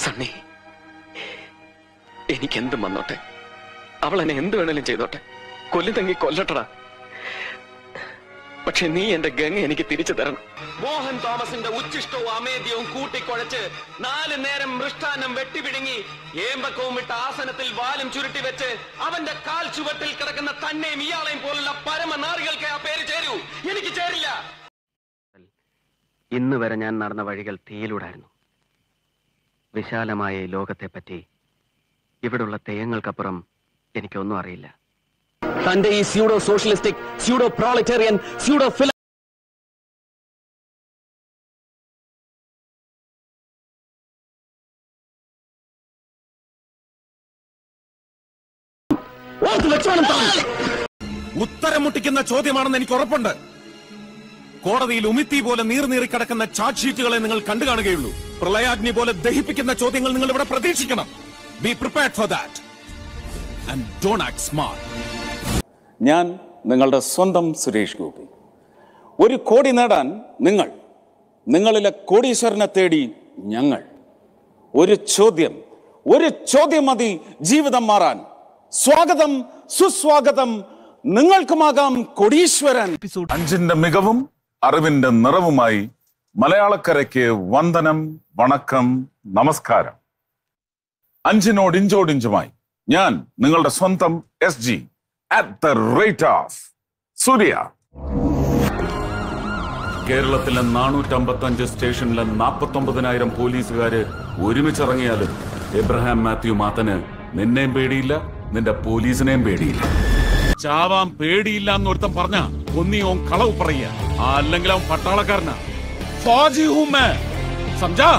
സണ്ണി എനിക്ക് എന്തും വന്നോട്ടെ അവൾ എന്നെ എന്ത് വേണേലും ചെയ്തോട്ടെ കൊല്ലുന്നെങ്കി കൊല്ലട്ടടാ പക്ഷെ നീ എന്റെ ഗംഗ എനിക്ക് തിരിച്ചു തരണം മോഹൻ തോമസിന്റെ ഉച്ചിഷ്ടവും അമേദ്യവും കൂട്ടിക്കുഴച്ച് നാല് നേരം മൃഷ്ടാന്നം വെട്ടിപിടുങ്ങി ഏമ്പക്കവും ഇട്ട ആസനത്തിൽ വാലും ചുരുട്ടി വെച്ച് അവന്റെ കാൽ ചുവട്ടിൽ കിടക്കുന്ന തന്നെയും ഇയാളെയും പോലുള്ള പരമനാറികൾക്ക് ആ പേര് ചേരൂ എനിക്ക് ചേരില്ല ഇന്ന് വരെ ഞാൻ നടന്ന വഴികൾ തീയിലൂടായിരുന്നു വിശാലമായ ഈ ലോകത്തെപ്പറ്റി ഇവിടുള്ള തെയ്യങ്ങൾക്കപ്പുറം എനിക്കൊന്നും അറിയില്ല തന്റെ ഈ pseudo socialistic pseudo proletarian pseudo ഫില ഓർത്ത് വെച്ചോണം താൻ. ഉത്തരം മുട്ടിക്കുന്ന ചോദ്യമാണെന്ന് എനിക്ക് ഉറപ്പുണ്ട് കോടതിയിൽ ഉമിത്തി പോലെ നീർനീറി കിടക്കുന്ന ചാർജ് ഷീറ്റുകളെ നിങ്ങൾ കണ്ടു കാണുകയുള്ളൂ പ്രളയാഗ്നി പോലെ ദഹിപ്പിക്കുന്ന ചോദ്യങ്ങൾ നിങ്ങൾ ഇവിടെ പ്രതീക്ഷിക്കണം be prepared for that and don't act smart ഞാൻ നിങ്ങളുടെ സ്വന്തം സുരേഷ് ഗോപി ഒരു കോടി നേടാൻ നിങ്ങൾ നിങ്ങളിലെ കോടീശ്വരനെ തേടി ഞങ്ങൾ ഒരു ചോദ്യം ഒരു ചോദ്യം മതി ജീവിതം മാറാൻ സ്വാഗതം സുസ്വാഗതം നിങ്ങൾക്കുമാകാം കോടീശ്വരൻ അഞ്ചിന്റെ മികവും അറിവിന്റെ നിറവുമായി മലയാളക്കരയ്ക്ക് വന്ദനം വണക്കം നമസ്കാരം അഞ്ചിനോട് ഇഞ്ചോടിഞ്ചുമായി ഞാൻ നിങ്ങളുടെ സ്വന്തം S G at the rate of Surya കേരളത്തിലെ നാനൂറ്റമ്പത്തി അഞ്ച് സ്റ്റേഷനിലെ നാൽപ്പത്തൊമ്പതിനായിരം പോലീസുകാര് ഒരുമിച്ചിറങ്ങിയാലും എബ്രഹാം മാത്യു മാത്തന് നിന്നെയും പേടിയില്ല നിന്റെ പോലീസിനെയും പേടിയില്ല ചാവാൻ പേടിയില്ല എന്നൊരുത്തൻ പറഞ്ഞ ഒന്നി ഓൻ കളവ് പറയുക അല്ലെങ്കിൽ അവൻ പട്ടാളക്കാരനാ ഫൗജി ഹൂ മേ സംജാ